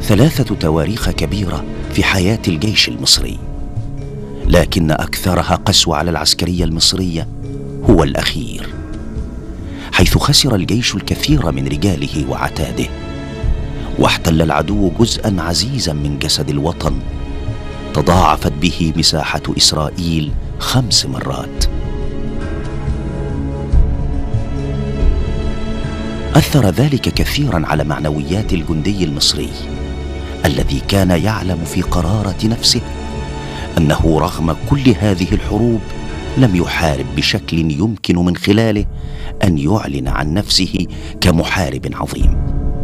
ثلاثه تواريخ كبيره في حياه الجيش المصري لكن اكثرها قسوه على العسكريه المصريه هو الاخير حيث خسر الجيش الكثير من رجاله وعتاده واحتل العدو جزءا عزيزا من جسد الوطن تضاعفت به مساحه اسرائيل خمس مرات اثر ذلك كثيرا على معنويات الجندي المصري الذي كان يعلم في قراره نفسه انه رغم كل هذه الحروب لم يحارب بشكل يمكن من خلاله ان يعلن عن نفسه كمحارب عظيم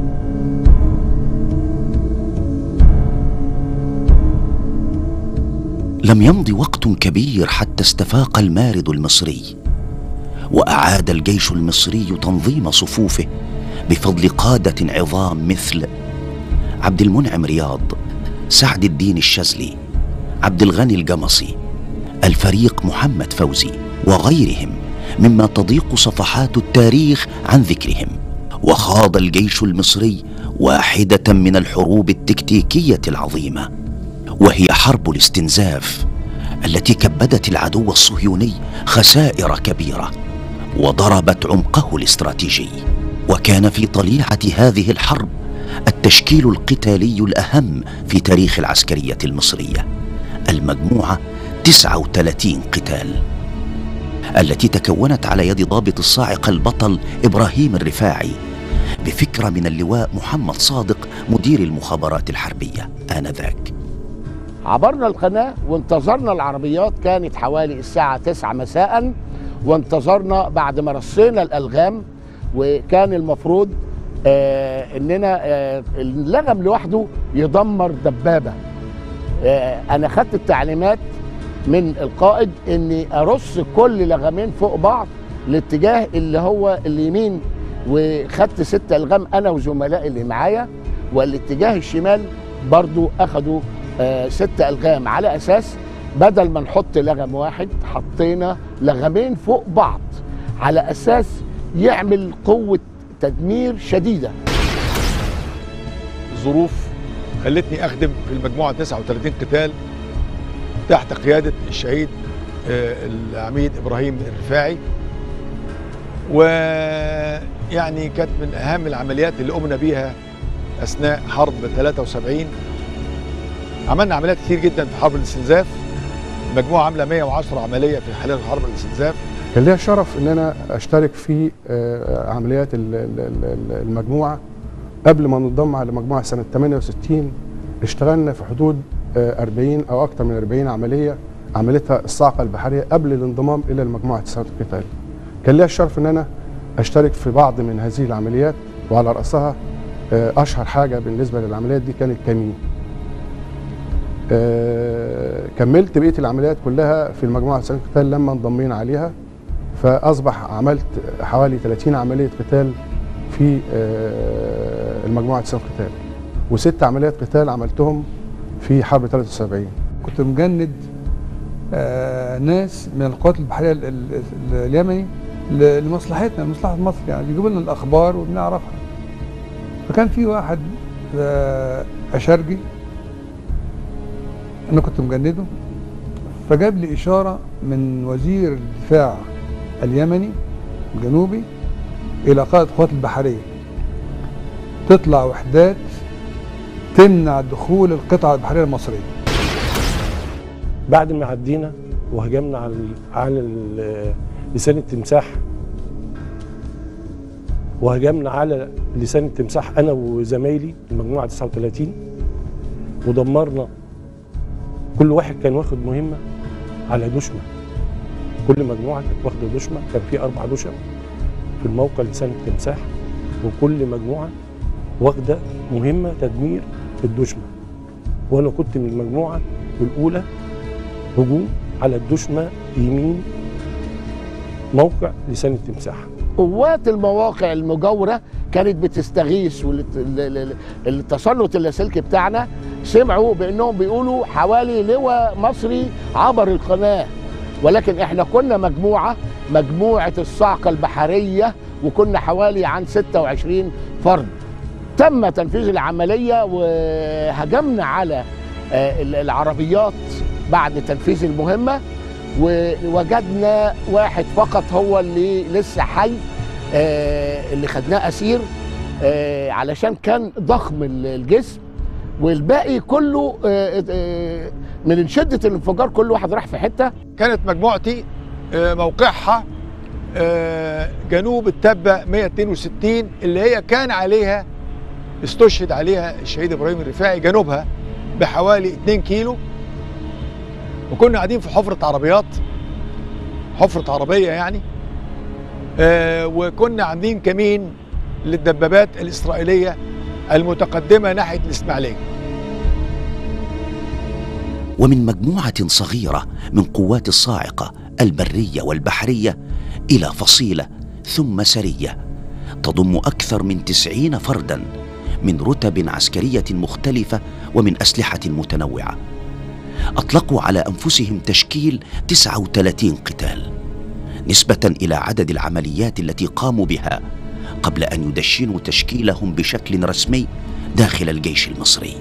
لم يمض وقت كبير حتى استفاق المارد المصري واعاد الجيش المصري تنظيم صفوفه بفضل قاده عظام مثل عبد المنعم رياض سعد الدين الشاذلي عبد الغني الجمصي الفريق محمد فوزي وغيرهم مما تضيق صفحات التاريخ عن ذكرهم وخاض الجيش المصري واحده من الحروب التكتيكيه العظيمه وهي حرب الاستنزاف التي كبدت العدو الصهيوني خسائر كبيره وضربت عمقه الاستراتيجي وكان في طليعه هذه الحرب التشكيل القتالي الاهم في تاريخ العسكريه المصريه المجموعه 39 قتال التي تكونت على يد ضابط الصاعقه البطل ابراهيم الرفاعي بفكره من اللواء محمد صادق مدير المخابرات الحربيه انذاك عبرنا القناة وانتظرنا العربيات كانت حوالي الساعة 9 مساء وانتظرنا بعد ما رصينا الألغام وكان المفروض آه اننا آه اللغم لوحده يدمر دبابة آه انا خدت التعليمات من القائد اني ارص كل لغمين فوق بعض الاتجاه اللي هو اليمين وخدت ست الغام انا وزملائي اللي معايا والاتجاه الشمال برضو اخدوا آه ست الغام على اساس بدل ما نحط لغم واحد حطينا لغمين فوق بعض على اساس يعمل قوه تدمير شديده ظروف خلتني اخدم في المجموعه 39 قتال تحت قياده الشهيد آه العميد ابراهيم الرفاعي ويعني كانت من اهم العمليات اللي قمنا بيها اثناء حرب 73 عملنا عمليات كتير جدا في حرب الاستنزاف المجموعه عامله 110 عمليه في حالات حرب الاستنزاف كان ليا الشرف ان انا اشترك في عمليات المجموعه قبل ما ننضم على مجموعه سنه 68 اشتغلنا في حدود 40 او اكثر من 40 عمليه عملتها الصاعقه البحريه قبل الانضمام الى المجموعه 9 القتال. كان ليا الشرف ان انا اشترك في بعض من هذه العمليات وعلى راسها اشهر حاجه بالنسبه للعمليات دي كانت كمين. أه كملت بقيه العمليات كلها في المجموعه 90 قتال لما انضمينا عليها فاصبح عملت حوالي 30 عمليه قتال في أه المجموعه 90 قتال وست عمليات قتال عملتهم في حرب 73 كنت مجند آه ناس من القوات البحريه اليمني لمصلحتنا لمصلحه مصر يعني بيجيبوا لنا الاخبار وبنعرفها فكان في واحد آه اشرجي انا كنت مجنده فجاب لي اشاره من وزير الدفاع اليمني الجنوبي الى قائد القوات البحريه تطلع وحدات تمنع دخول القطع البحريه المصريه بعد ما عدينا وهجمنا على على لسان التمساح وهجمنا على لسان التمساح انا وزمايلي المجموعه 39 ودمرنا كل واحد كان واخد مهمه على دشمه كل مجموعه كانت واخده دشمه كان في اربع دشم في الموقع لسان التمساح وكل مجموعه واخده مهمه تدمير الدشمه وانا كنت من المجموعه الاولى هجوم على الدشمه يمين موقع لسان التمساح قوات المواقع المجاوره كانت بتستغيث والتسلط اللاسلكي بتاعنا سمعوا بانهم بيقولوا حوالي لواء مصري عبر القناه ولكن احنا كنا مجموعه مجموعه الصاعقه البحريه وكنا حوالي عن 26 فرد تم تنفيذ العمليه وهجمنا على آه، ال- العربيات بعد تنفيذ المهمه ووجدنا واحد فقط هو اللي لسه حي آه، اللي خدناه اسير آه، علشان كان ضخم ال- الجسم والباقي كله آه، آه، من شده الانفجار كل واحد راح في حته كانت مجموعتي آه، موقعها آه، جنوب التبة 162 اللي هي كان عليها استشهد عليها الشهيد ابراهيم الرفاعي جنوبها بحوالي 2 كيلو وكنا قاعدين في حفرة عربيات حفرة عربية يعني آه، وكنا عاملين كمين للدبابات الإسرائيلية المتقدمة ناحية الإسماعيلية ومن مجموعة صغيرة من قوات الصاعقة البرية والبحرية إلى فصيلة ثم سرية تضم أكثر من تسعين فردا من رتب عسكرية مختلفة ومن أسلحة متنوعة أطلقوا على أنفسهم تشكيل 39 قتال نسبة إلى عدد العمليات التي قاموا بها قبل أن يدشنوا تشكيلهم بشكل رسمي داخل الجيش المصري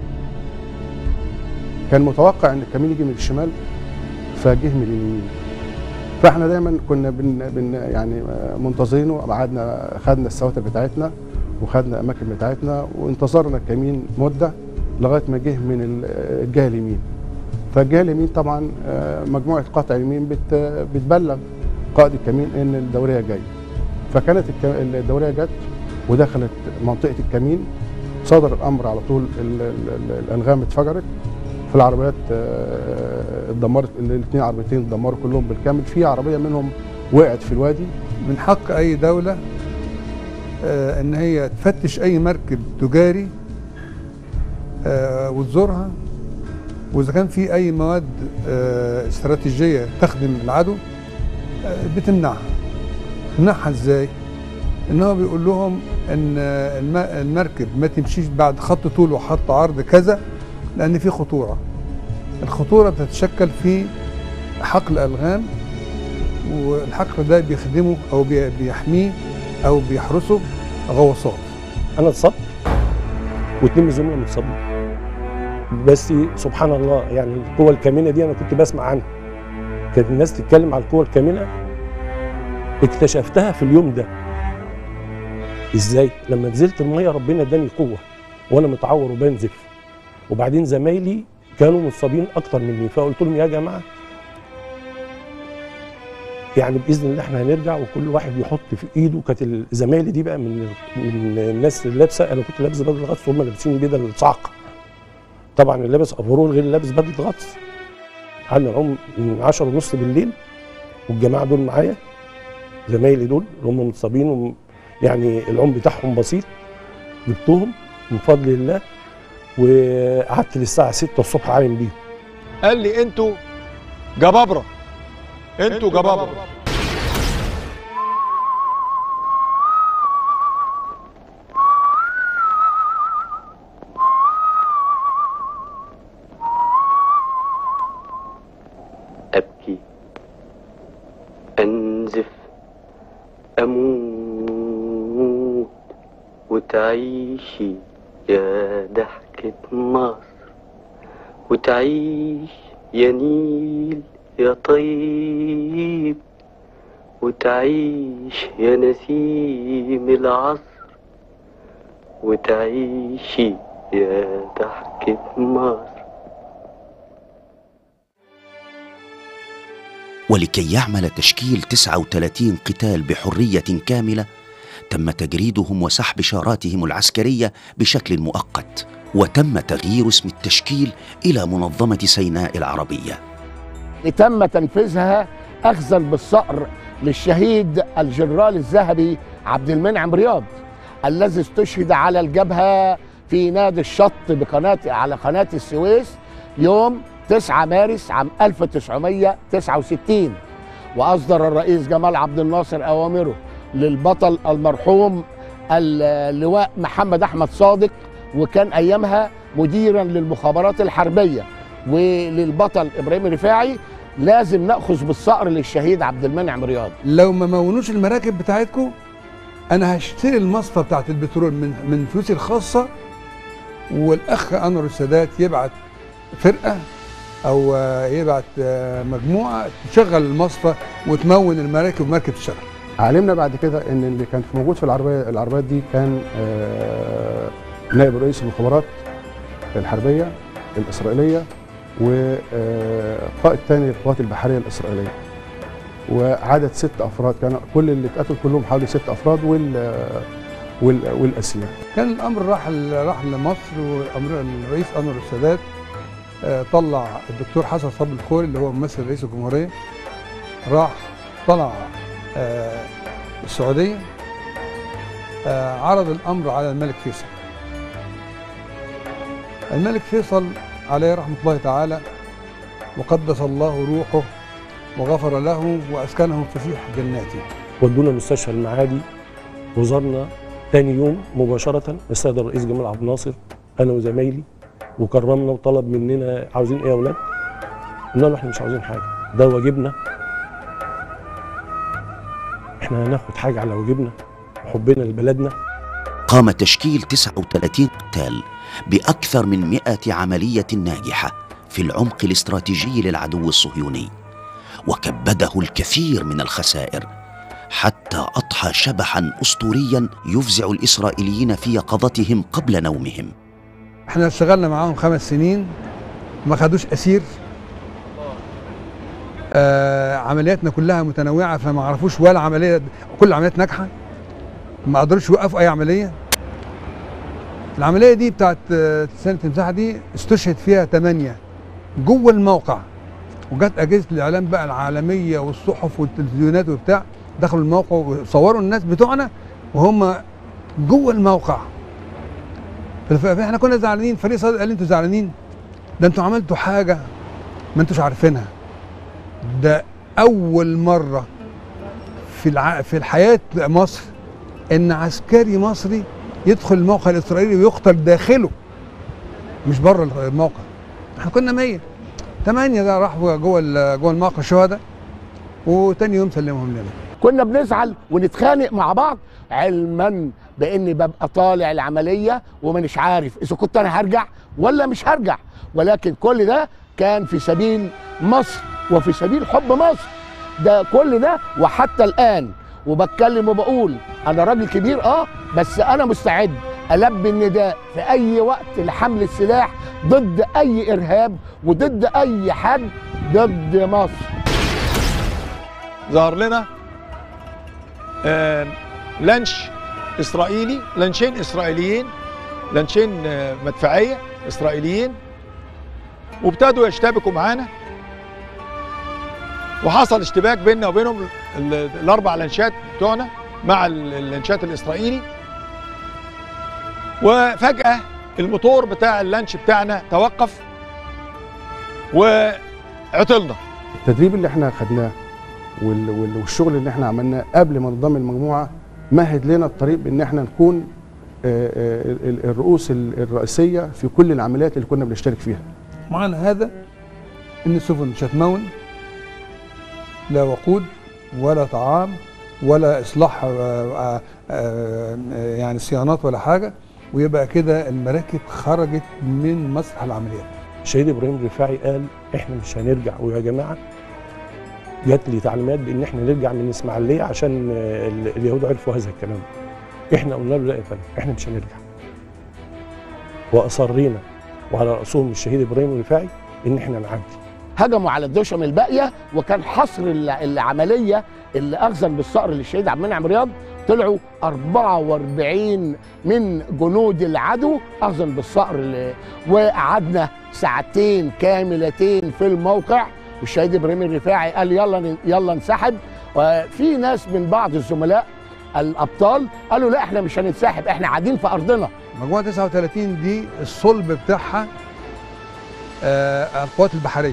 كان متوقع ان الكمين يجي من الشمال فجه من اليمين فاحنا دايما كنا بن بن يعني منتظرينه قعدنا خدنا السواتر بتاعتنا وخدنا الاماكن بتاعتنا وانتظرنا الكمين مده لغايه ما جه من ال- الجهه اليمين فالجهه اليمين طبعا آه، مجموعه قطع اليمين بت بتبلغ قائد الكمين ان الدوريه جايه فكانت الك- الدوريه جت ودخلت منطقه الكمين صدر الامر على طول ال- ال- ال- الانغام اتفجرت في العربيات آه، اتدمرت الاثنين عربيتين اتدمروا كلهم بالكامل في عربيه منهم وقعت في الوادي من حق اي دوله آه، ان هي تفتش اي مركب تجاري آه، وتزورها واذا كان في اي مواد آه، استراتيجيه تخدم العدو آه، بتمنعها تمنعها ازاي ان هو بيقول لهم ان آه، الم- المركب ما تمشيش بعد خط طول وخط عرض كذا لان في خطوره الخطوره بتتشكل في حقل الغام والحقل ده بيخدمه او بي- بيحميه او بيحرسه غواصات انا اتصبت واثنين من زملاء متصابين بس سبحان الله يعني القوة الكامنة دي انا كنت بسمع عنها كانت الناس تتكلم على القوة الكامنة اكتشفتها في اليوم ده ازاي لما نزلت المية ربنا اداني قوة وانا متعور وبنزف وبعدين زمايلي كانوا متصابين اكتر مني فقلت لهم يا جماعة يعني باذن الله احنا هنرجع وكل واحد يحط في ايده كانت زمايلي دي بقى من من الناس اللي لابسه انا كنت لابس بدله غطس وهم لابسين بدل صعقه طبعا اللي لابس افرول غير اللي لابس بدله غطس قعدنا نعوم من 10 ونص بالليل والجماعه دول معايا زمايلي دول اللي هم متصابين وم- يعني العوم بتاعهم بسيط جبتهم من فضل الله وقعدت للساعه 6 الصبح عايم بيهم قال لي انتوا جبابره انتوا جبابره أبكي أنزف أموت وتعيشي يا ضحكة مصر وتعيش يا نيل يا طيب وتعيش يا نسيم العصر وتعيشي يا ضحكة مصر ولكي يعمل تشكيل 39 قتال بحرية كاملة تم تجريدهم وسحب شاراتهم العسكرية بشكل مؤقت وتم تغيير اسم التشكيل إلى منظمة سيناء العربية تم تنفيذها اخذا بالصقر للشهيد الجنرال الذهبي عبد المنعم رياض الذي استشهد على الجبهه في نادي الشط بقناه على قناه السويس يوم 9 مارس عام 1969 واصدر الرئيس جمال عبد الناصر اوامره للبطل المرحوم اللواء محمد احمد صادق وكان ايامها مديرا للمخابرات الحربيه وللبطل ابراهيم الرفاعي لازم ناخذ بالصقر للشهيد عبد المنعم رياض لو ما مونوش المراكب بتاعتكم انا هشتري المصفى بتاعت البترول من من فلوسي الخاصه والاخ انور السادات يبعت فرقه او آه، يبعت آه، مجموعه تشغل المصفى وتمون المراكب والمركب تشتغل علمنا بعد كده ان اللي كان موجود في العربيه العربيات دي كان آه، نائب رئيس المخابرات الحربيه الاسرائيليه وقائد تاني للقوات البحريه الاسرائيليه وعدد ست افراد كان كل اللي اتقتلوا كلهم حوالي ست افراد وال وال- والاسير كان الامر راح راح لمصر وامر الرئيس انور السادات آه، طلع الدكتور حسن صبري الخوري اللي هو ممثل رئيس الجمهوريه راح طلع آه، السعوديه آه، عرض الامر على الملك فيصل الملك فيصل عليه رحمه الله تعالى وقدس الله روحه وغفر له واسكنه فسيح جناته ودونا مستشفى المعادي وزرنا تاني يوم مباشرة السيد الرئيس جمال عبد الناصر أنا وزمايلي وكرمنا وطلب مننا عاوزين إيه يا أولاد؟ قلنا له إحنا مش عاوزين حاجة ده واجبنا إحنا هناخد حاجة على واجبنا وحبنا لبلدنا قام تشكيل 39 قتال بأكثر من 100 عملية ناجحة في العمق الاستراتيجي للعدو الصهيوني وكبده الكثير من الخسائر حتى أضحى شبحا أسطوريا يفزع الإسرائيليين في يقظتهم قبل نومهم احنا اشتغلنا معاهم خمس سنين ما خدوش اسير آه عملياتنا كلها متنوعه فما عرفوش ولا عمليه كل العمليات ناجحه ما قدروش يوقفوا اي عمليه العمليه دي بتاعت آه، سنه تمساح دي استشهد فيها ثمانيه جوه الموقع وجت اجهزه الاعلام بقى العالميه والصحف والتلفزيونات وبتاع دخلوا الموقع وصوروا الناس بتوعنا وهم جوه الموقع فف- فاحنا كنا زعلانين فريق صادق قال لي انتوا زعلانين ده انتوا عملتوا حاجه ما انتوش عارفينها ده اول مره في الع... في الحياه مصر ان عسكري مصري يدخل الموقع الاسرائيلي ويقتل داخله مش بره الموقع احنا كنا 100 ثمانية ده راحوا جوه ال- جوه الموقع شهداء وتاني يوم سلمهم لنا كنا بنزعل ونتخانق مع بعض علما باني ببقى طالع العمليه ومانيش عارف اذا كنت انا هرجع ولا مش هرجع ولكن كل ده كان في سبيل مصر وفي سبيل حب مصر ده كل ده وحتى الان وبتكلم وبقول انا راجل كبير اه بس انا مستعد البي النداء في اي وقت لحمل السلاح ضد اي ارهاب وضد اي حد ضد مصر ظهر لنا آه، لانش اسرائيلي لانشين اسرائيليين لانشين آه، مدفعيه اسرائيليين وابتدوا يشتبكوا معانا وحصل اشتباك بيننا وبينهم ال- ال- الاربع لانشات بتوعنا مع ال- اللانشات الاسرائيلي وفجاه الموتور بتاع اللانش بتاعنا توقف وعطلنا التدريب اللي احنا خدناه وال- وال- والشغل اللي احنا عملناه قبل ما ننضم المجموعه مهد لنا الطريق بان احنا نكون آه، آه، ال- ال- الرؤوس ال- الرئيسيه في كل العمليات اللي كنا بنشترك فيها معنى هذا ان السفن مش هتمون لا وقود ولا طعام ولا اصلاح آه، آه، آه، يعني صيانات ولا حاجه ويبقى كده المراكب خرجت من مسرح العمليات الشهيد ابراهيم رفاعي قال احنا مش هنرجع ويا جماعه جات لي تعليمات بان احنا نرجع من اسماعيليه عشان آه، ال- اليهود عرفوا هذا الكلام احنا قلنا له لا يا فندم احنا مش هنرجع واصرينا وعلى راسهم الشهيد ابراهيم الرفاعي ان احنا نعدي هجموا على الدشم الباقيه وكان حصر ال- العمليه اللي اخذا بالصقر للشهيد عبد المنعم رياض طلعوا 44 من جنود العدو اخذا بالصقر ل- وقعدنا ساعتين كاملتين في الموقع والشهيد ابراهيم الرفاعي قال يلا ن- يلا انسحب وفي ناس من بعض الزملاء الابطال قالوا لا احنا مش هننسحب احنا قاعدين في ارضنا مجموعه 39 دي الصلب بتاعها آه، القوات البحريه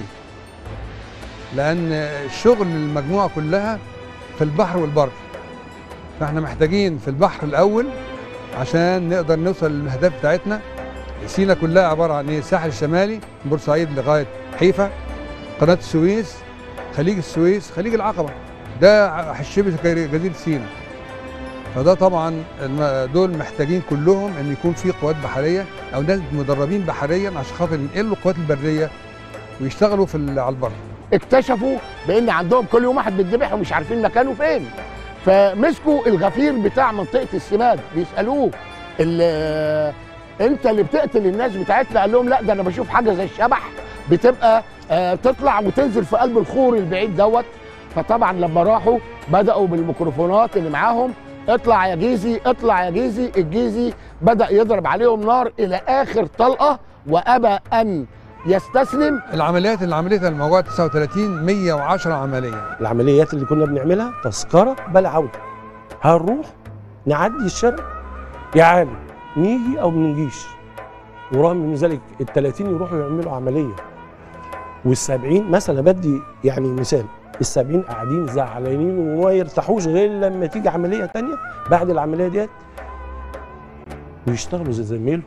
لان شغل المجموعه كلها في البحر والبر فاحنا محتاجين في البحر الاول عشان نقدر نوصل للاهداف بتاعتنا سينا كلها عباره عن ايه الساحل الشمالي من بورسعيد لغايه حيفا قناه السويس خليج السويس خليج العقبه ده ع- شبه جزيره سينا فده طبعا الم- دول محتاجين كلهم ان يكون في قوات بحريه او ناس مدربين بحريا عشان خاطر ينقلوا القوات البريه ويشتغلوا في ال- على البر اكتشفوا بان عندهم كل يوم واحد بيتذبح ومش عارفين مكانه فين فمسكوا الغفير بتاع منطقه السماد بيسالوه ال- انت اللي بتقتل الناس بتاعتنا قال لهم لا ده انا بشوف حاجه زي الشبح بتبقى آه، تطلع وتنزل في قلب الخور البعيد دوت فطبعا لما راحوا بداوا بالميكروفونات اللي معاهم اطلع يا جيزي اطلع يا جيزي الجيزي بدا يضرب عليهم نار الى اخر طلقه وابى ان يستسلم العمليات اللي عملتها الموجوعه 39 110 عمليه العمليات اللي كنا بنعملها تذكره بلا عوده هنروح نعدي الشرق يا عالم نيجي او ما نجيش ورغم من ذلك ال 30 يروحوا يعملوا عمليه وال 70 مثلا بدي يعني مثال ال 70 قاعدين زعلانين وما يرتاحوش غير لما تيجي عمليه تانية بعد العمليه ديت ويشتغلوا زي زميلهم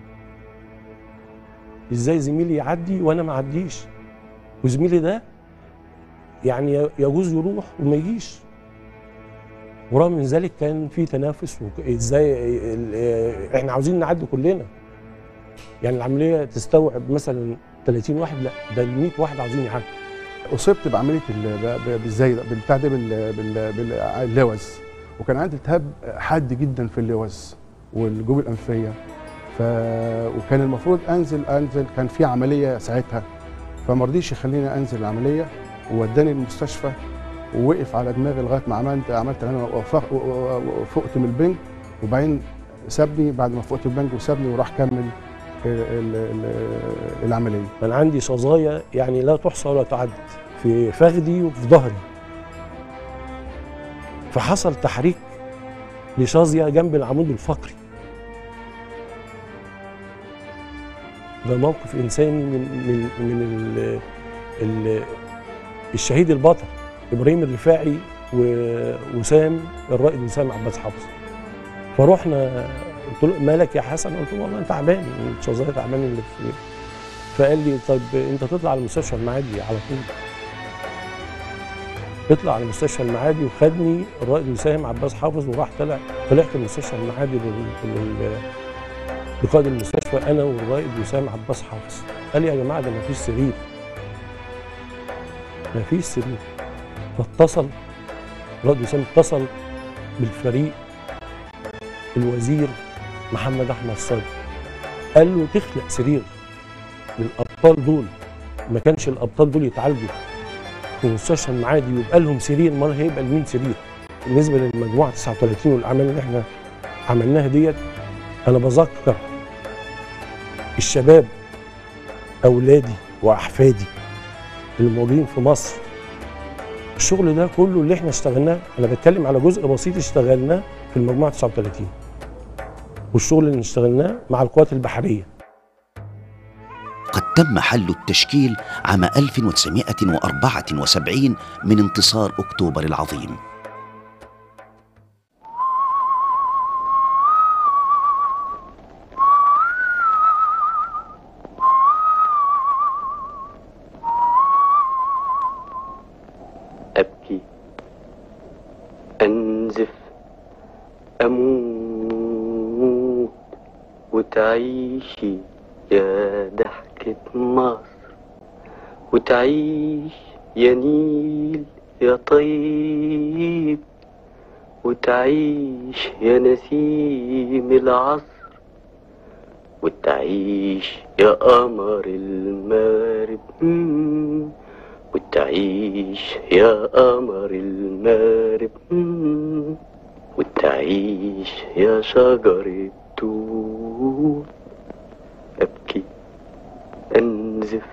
ازاي زميلي يعدي وانا ما اعديش وزميلي ده يعني يجوز يروح وما يجيش ورغم من ذلك كان في تنافس وك- ازاي ال- احنا عاوزين نعدي كلنا يعني العمليه تستوعب مثلا 30 واحد لا ده ال 100 واحد عاوزين يعدوا اصبت بعمليه ال- ب- ب- بالزي بالبتاع ده بال- بال- باللوز وكان عندي التهاب حاد جدا في اللوز والجيوب الانفيه ف وكان المفروض انزل انزل كان في عمليه ساعتها فما رضيش يخليني انزل العمليه ووداني المستشفى ووقف على دماغي لغايه ما عملت عملت انا وفق- و- و- وفقت من البنج وبعدين سابني بعد ما فقت البنج وسابني وراح كمل ال- ال- ال- العمليه كان عندي شظايا يعني لا تحصى ولا تعد في فخدي وفي ظهري فحصل تحريك لشظيه جنب العمود الفقري ده موقف انساني من من من ال ال الشهيد البطل ابراهيم الرفاعي و- وسام الرائد وسام عباس حافظ فروحنا قلت له مالك يا حسن قلت له والله انا تعبان الشظايا تعبان اللي في فقال لي طب انت تطلع على مستشفى المعادي على طول اطلع على مستشفى المعادي وخدني الرائد وسام عباس حافظ وراح طلع طلعت المستشفى المعادي لل- لل- لقائد المستشفى انا والرائد وسام عباس حافظ قال لي يا جماعه ده مفيش سرير مفيش سرير فاتصل الرائد وسام اتصل بالفريق الوزير محمد احمد صدر قال له تخلق سرير للابطال دول ما كانش الابطال دول يتعالجوا في مستشفى المعادي ويبقى لهم سرير امال هيبقى لمين سرير بالنسبه للمجموعه 39 والاعمال اللي احنا عملناها ديت انا بذكر الشباب اولادي واحفادي اللي موجودين في مصر الشغل ده كله اللي احنا اشتغلناه انا بتكلم على جزء بسيط اشتغلناه في المجموعه 39 والشغل اللي اشتغلناه مع القوات البحريه قد تم حل التشكيل عام 1974 من انتصار أكتوبر العظيم أبكي أنزف أموت وتعيشي يا ضحكة مصر وتعيش يا نيل يا طيب وتعيش يا نسيم العصر وتعيش يا قمر المغرب مم. وتعيش يا قمر المغرب مم. وتعيش يا شجر التوت أبكي أنزف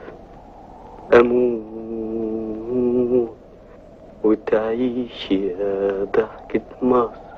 أموت وتعيش يا ضحكة مصر